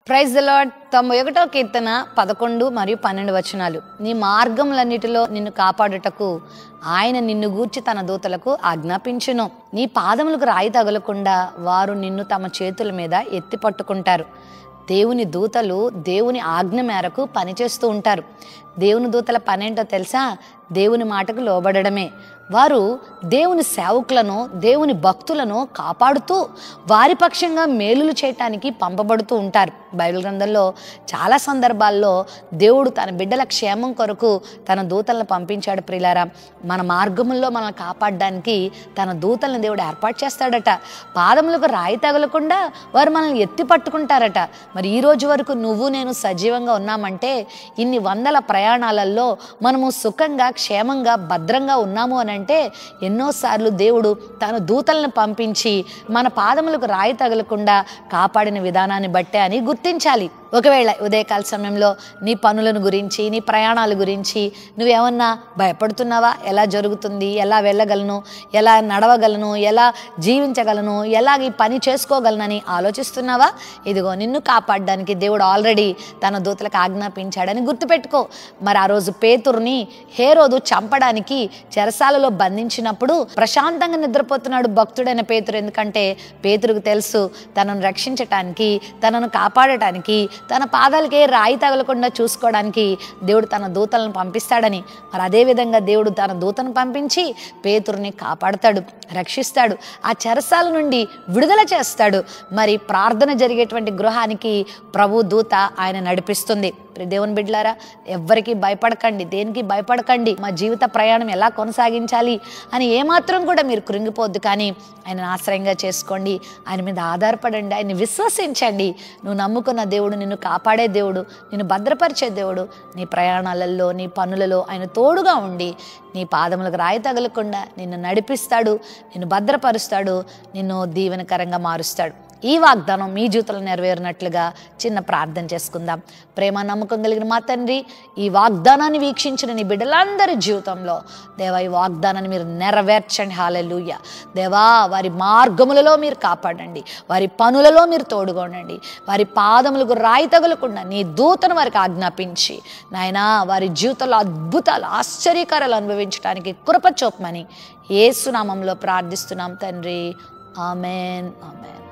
praise the lord తొంభై ఒకటో కీర్తన పదకొండు మరియు పన్నెండు వచనాలు నీ మార్గములన్నిటిలో నిన్ను కాపాడుటకు ఆయన నిన్ను గూర్చి తన దూతలకు ఆజ్ఞాపించును నీ పాదములకు రాయి తగలకుండా వారు నిన్ను తమ చేతుల మీద ఎత్తి పట్టుకుంటారు దేవుని దూతలు దేవుని ఆజ్ఞ మేరకు పనిచేస్తూ ఉంటారు దేవుని దూతల పనేంటో తెలుసా దేవుని మాటకు లోబడడమే వారు దేవుని సేవకులను దేవుని భక్తులను కాపాడుతూ వారి పక్షంగా మేలులు చేయటానికి పంపబడుతూ ఉంటారు బైబిల్ గ్రంథంలో చాలా సందర్భాల్లో దేవుడు తన బిడ్డల క్షేమం కొరకు తన దూతలను పంపించాడు ప్రిలారా మన మార్గముల్లో మనల్ని కాపాడడానికి తన దూతలను దేవుడు ఏర్పాటు చేస్తాడట పాదములకు రాయి తగలకుండా వారు మనల్ని ఎత్తి పట్టుకుంటారట మరి ఈ రోజు వరకు నువ్వు నేను సజీవంగా ఉన్నామంటే ఇన్ని వందల ప్రయాణాలలో మనము సుఖంగా క్షేమంగా భద్రంగా ఉన్నాము అని అంటే ఎన్నోసార్లు దేవుడు తన దూతలను పంపించి మన పాదములకు రాయి తగలకుండా కాపాడిన విధానాన్ని బట్టే అని గుర్తించాలి ఒకవేళ ఉదయకాల సమయంలో నీ పనులను గురించి నీ ప్రయాణాల గురించి నువ్వేమన్నా భయపడుతున్నావా ఎలా జరుగుతుంది ఎలా వెళ్ళగలను ఎలా నడవగలను ఎలా జీవించగలను ఎలా ఈ పని చేసుకోగలనని ఆలోచిస్తున్నావా ఇదిగో నిన్ను కాపాడడానికి దేవుడు ఆల్రెడీ తన దూతలకు ఆజ్ఞాపించాడని గుర్తుపెట్టుకో మరి ఆ రోజు పేతుర్ని హేరోదు చంపడానికి చెరసాలలో బంధించినప్పుడు ప్రశాంతంగా నిద్రపోతున్నాడు భక్తుడైన పేతురు ఎందుకంటే పేతురుకు తెలుసు తనను రక్షించటానికి తనను కాపాడటానికి తన పాదాలకే రాయి తగలకుండా చూసుకోవడానికి దేవుడు తన దూతలను పంపిస్తాడని మరి అదేవిధంగా దేవుడు తన దూతను పంపించి పేతురుని కాపాడతాడు రక్షిస్తాడు ఆ చెరసాల నుండి విడుదల చేస్తాడు మరి ప్రార్థన జరిగేటువంటి గృహానికి ప్రభు దూత ఆయన నడిపిస్తుంది ప్రియ దేవుని బిడ్డలారా ఎవ్వరికి భయపడకండి దేనికి భయపడకండి మా జీవిత ప్రయాణం ఎలా కొనసాగించాలి అని ఏమాత్రం కూడా మీరు కృంగిపోద్దు కానీ ఆయన ఆశ్రయంగా చేసుకోండి ఆయన మీద ఆధారపడండి ఆయన్ని విశ్వసించండి నువ్వు నమ్ముకున్న దేవుడు నిన్ను కాపాడే దేవుడు నిన్ను భద్రపరిచే దేవుడు నీ ప్రయాణాలలో నీ పనులలో ఆయన తోడుగా ఉండి నీ పాదములకు రాయి తగలకుండా నిన్ను నడిపిస్తాడు నిన్ను భద్రపరుస్తాడు నిన్ను దీవెనకరంగా మారుస్తాడు ఈ వాగ్దానం మీ జీవితంలో నెరవేరినట్లుగా చిన్న ప్రార్థన చేసుకుందాం ప్రేమ నమ్మకం కలిగిన మా తండ్రి ఈ వాగ్దానాన్ని వీక్షించిన నీ బిడ్డలందరి జీవితంలో దేవా ఈ వాగ్దానాన్ని మీరు నెరవేర్చండి హాలెలుయ దేవా వారి మార్గములలో మీరు కాపాడండి వారి పనులలో మీరు తోడుగొనండి వారి పాదములకు రాయి తగలకుండా నీ దూతను వారికి ఆజ్ఞాపించి నాయన వారి జీవితంలో అద్భుతాలు ఆశ్చర్యకారాలు అనుభవించడానికి కృప చూపమని ఏసునామంలో ప్రార్థిస్తున్నాం తండ్రి ఆమెన్ ఆమెన్